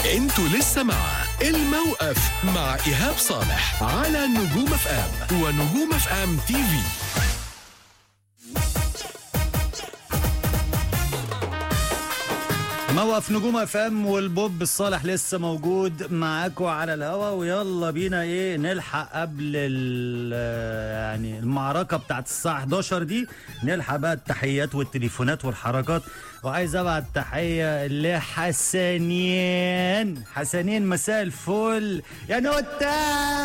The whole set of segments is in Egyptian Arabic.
انتوا لسه مع الموقف مع ايهاب صالح على نجوم اف ام ونجوم اف ام تي في موقف نجوم اف ام والبوب الصالح لسه موجود معاكم على الهوا ويلا بينا ايه نلحق قبل ال- يعني المعركه بتاعت الساعه 11 دي نلحق بقى التحيات والتليفونات والحركات وعايز ابعت تحيه لحسنين حسنين مساء الفل يا نوتا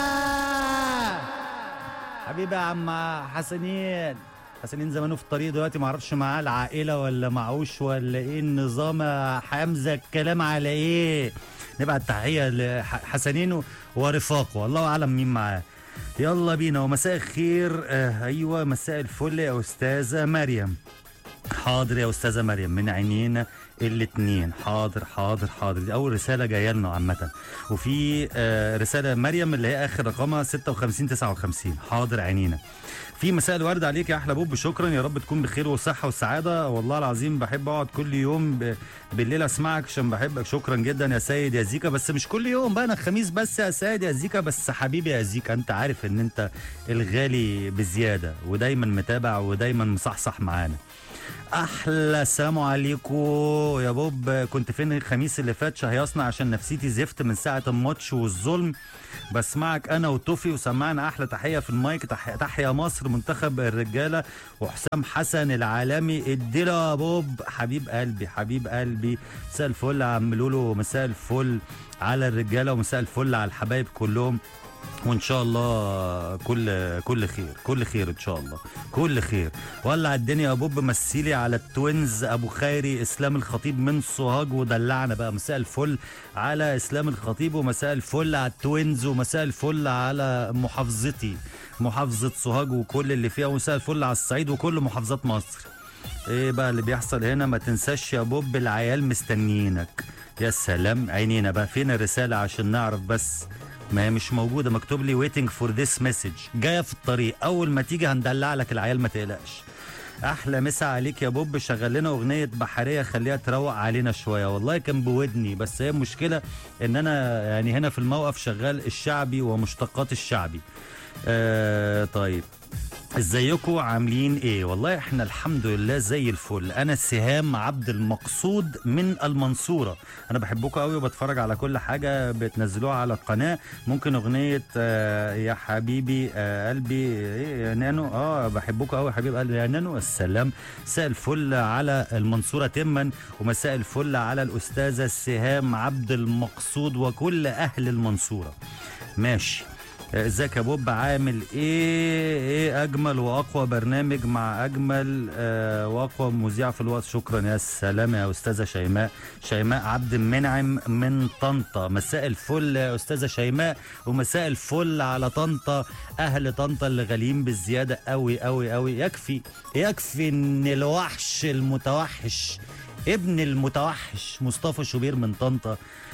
حبيبي يا عم حسنين حسنين زمانه في الطريق دلوقتي معرفش معاه العائله ولا معوش ولا ايه النظام يا حمزه الكلام على ايه نبعت تحيه لحسنين ورفاقه الله اعلم مين معاه يلا بينا ومساء الخير آه ايوه مساء الفل يا استاذه مريم حاضر يا استاذه مريم من عينينا الاتنين حاضر حاضر حاضر دي اول رساله جايه لنا عامه وفي آه، رساله مريم اللي هي اخر رقمها 56 59 حاضر عينينا في مساء الورد عليك يا احلى بوب شكرا يا رب تكون بخير وصحه وسعاده والله العظيم بحب اقعد كل يوم ب... بالليل اسمعك عشان بحبك شكرا جدا يا سيد يا زيكا بس مش كل يوم بقى انا الخميس بس يا سيد يا زيكا بس حبيبي يا زيكا انت عارف ان انت الغالي بزياده ودايما متابع ودايما مصحصح معانا احلى السلام عليكم يا بوب كنت فين الخميس اللي فات شهيصنا عشان نفسيتي زفت من ساعه الماتش والظلم بسمعك انا وتوفي وسمعنا احلى تحيه في المايك تح- تحيا مصر منتخب الرجاله وحسام حسن العالمي اديله يا بوب حبيب قلبي حبيب قلبي مساء الفل يا عم لولو مساء الفل على الرجاله ومساء الفل على الحبايب كلهم وان شاء الله كل كل خير كل خير ان شاء الله كل خير ولع الدنيا يا بوب مثلي على التوينز ابو خيري اسلام الخطيب من سوهاج ودلعنا بقى مساء الفل على اسلام الخطيب ومساء الفل على التوينز ومساء الفل على محافظتي محافظه سوهاج وكل اللي فيها ومساء الفل على الصعيد وكل محافظات مصر ايه بقى اللي بيحصل هنا ما تنساش يا بوب العيال مستنيينك يا سلام عينينا بقى فين الرسالة عشان نعرف بس ما هي مش موجودة مكتوب لي waiting for this message جاية في الطريق أول ما تيجي هندلع لك العيال ما تقلقش أحلى مسا عليك يا بوب شغل لنا أغنية بحرية خليها تروق علينا شوية والله كان بودني بس هي المشكلة إن أنا يعني هنا في الموقف شغال الشعبي ومشتقات الشعبي آه طيب ازيكم عاملين ايه والله احنا الحمد لله زي الفل انا سهام عبد المقصود من المنصوره انا بحبكم قوي وبتفرج على كل حاجه بتنزلوها على القناه ممكن اغنيه آه يا حبيبي آه قلبي ايه يا نانو اه بحبكم قوي حبيب قلبي يا نانو السلام مساء الفل على المنصوره تما ومساء الفل على الاستاذه سهام عبد المقصود وكل اهل المنصوره ماشي ازيك يا بوب عامل ايه ايه اجمل واقوى برنامج مع اجمل آه واقوى مذيع في الوقت شكرا يا سلام يا استاذه شيماء شيماء عبد المنعم من طنطا مساء الفل يا استاذه شيماء ومساء الفل على طنطا اهل طنطا اللي غاليين بالزياده قوي قوي قوي يكفي يكفي ان الوحش المتوحش ابن المتوحش مصطفى شوبير من طنطا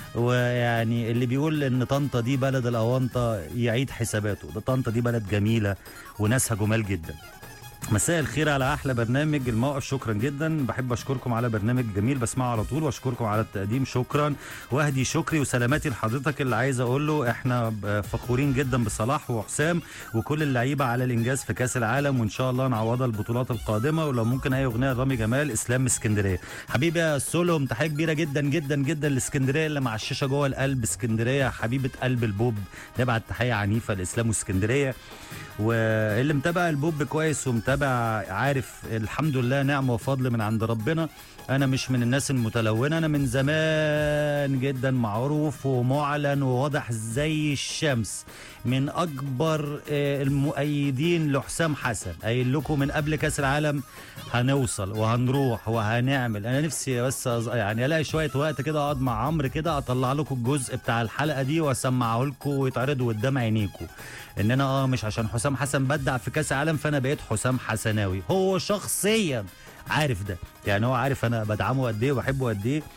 ويعني اللي بيقول ان طنطا دي بلد الاونطه يعيد حساباته ده طنطا دي بلد جميله وناسها جمال جدا مساء الخير على احلى برنامج الموقف شكرا جدا بحب اشكركم على برنامج جميل بسمعه على طول واشكركم على التقديم شكرا واهدي شكري وسلاماتي لحضرتك اللي عايز اقول له احنا ب- فخورين جدا بصلاح وحسام وكل اللعيبه على الانجاز في كاس العالم وان شاء الله نعوضها البطولات القادمه ولو ممكن اي اغنيه لرامي جمال اسلام من اسكندريه حبيبي يا سولهم تحيه كبيره جدا جدا جدا لاسكندريه اللي مع الشاشه جوه القلب اسكندريه حبيبه قلب البوب نبعت تحيه عنيفه لاسلام واسكندريه واللي متابع البوب كويس ومتابع عارف الحمد لله نعمه وفضل من عند ربنا انا مش من الناس المتلونه انا من زمان جدا معروف ومعلن وواضح زي الشمس من اكبر آه، المؤيدين لحسام حسن قايل لكم من قبل كاس العالم هنوصل وهنروح وهنعمل انا نفسي بس أز- يعني الاقي شويه وقت كده اقعد مع عمرو كده اطلع لكم الجزء بتاع الحلقه دي واسمعه لكم ويتعرض قدام عينيكم ان انا اه مش عشان حسام حسن بدع في كاس العالم فانا بقيت حسام حسناوي هو شخصيا عارف ده يعني هو عارف انا بدعمه قد ايه وبحبه قد ايه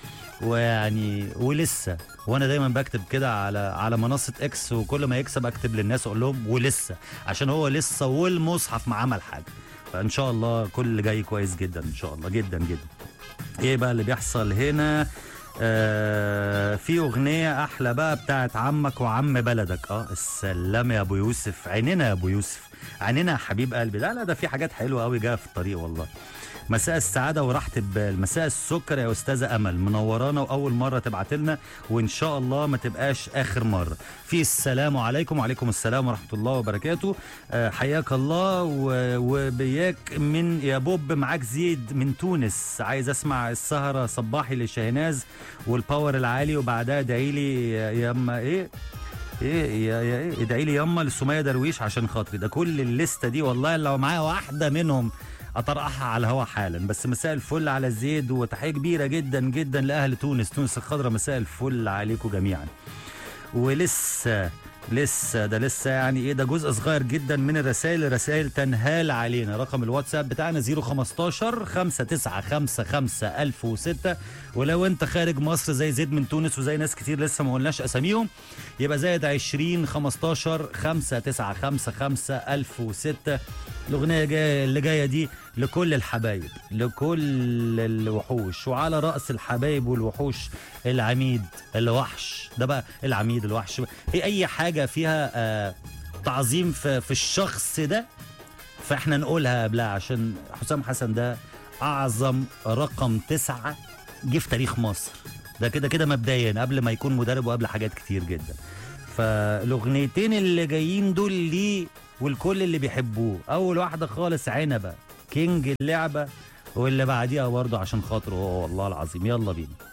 ويعني ولسه وانا دايما بكتب كده على على منصه اكس وكل ما يكسب اكتب للناس اقول لهم ولسه عشان هو لسه والمصحف ما عمل حاجه فان شاء الله كل اللي جاي كويس جدا ان شاء الله جدا جدا ايه بقى اللي بيحصل هنا آه في في اغنيه احلى بقى بتاعت عمك وعم بلدك اه السلام يا ابو يوسف عيننا يا ابو يوسف عيننا يا حبيب قلبي لا لا ده في حاجات حلوه قوي جايه في الطريق والله مساء السعاده وراحه البال مساء السكر يا استاذه امل منورانا واول مره تبعت لنا وان شاء الله ما تبقاش اخر مره في السلام عليكم وعليكم السلام ورحمه الله وبركاته آه، حياك الله و- وبياك من يا بوب معاك زيد من تونس عايز اسمع السهره صباحي لشاهناز والباور العالي وبعدها ادعي لي يا يا اما ايه ايه يا يا ايه ادعي لي ياما لسميه درويش عشان خاطري ده كل الليسته دي والله لو معايا واحده منهم اطرحها على الهوا حالا بس مساء الفل على زيد وتحيه كبيره جدا جدا لاهل تونس تونس الخضراء مساء الفل عليكم جميعا ولسه لسه ده لسه يعني ايه ده جزء صغير جدا من الرسائل رسائل تنهال علينا رقم الواتساب بتاعنا 015 5955 1006 ولو انت خارج مصر زي زيد من تونس وزي ناس كتير لسه ما قلناش اساميهم يبقى زائد 20 15 5955 1006 الاغنيه جايه اللي جايه دي لكل الحبايب لكل الوحوش وعلى راس الحبايب والوحوش العميد الوحش ده بقى العميد الوحش هي اي حاجه فيها آه تعظيم في, في الشخص ده فاحنا نقولها قبلها عشان حسام حسن ده اعظم رقم تسعة جه في تاريخ مصر ده كده كده مبدئيا قبل ما يكون مدرب وقبل حاجات كتير جدا فالاغنيتين اللي جايين دول ليه والكل اللي بيحبوه اول واحده خالص عنبه كينج اللعبه واللي بعديها برضه عشان خاطره هو والله العظيم يلا بينا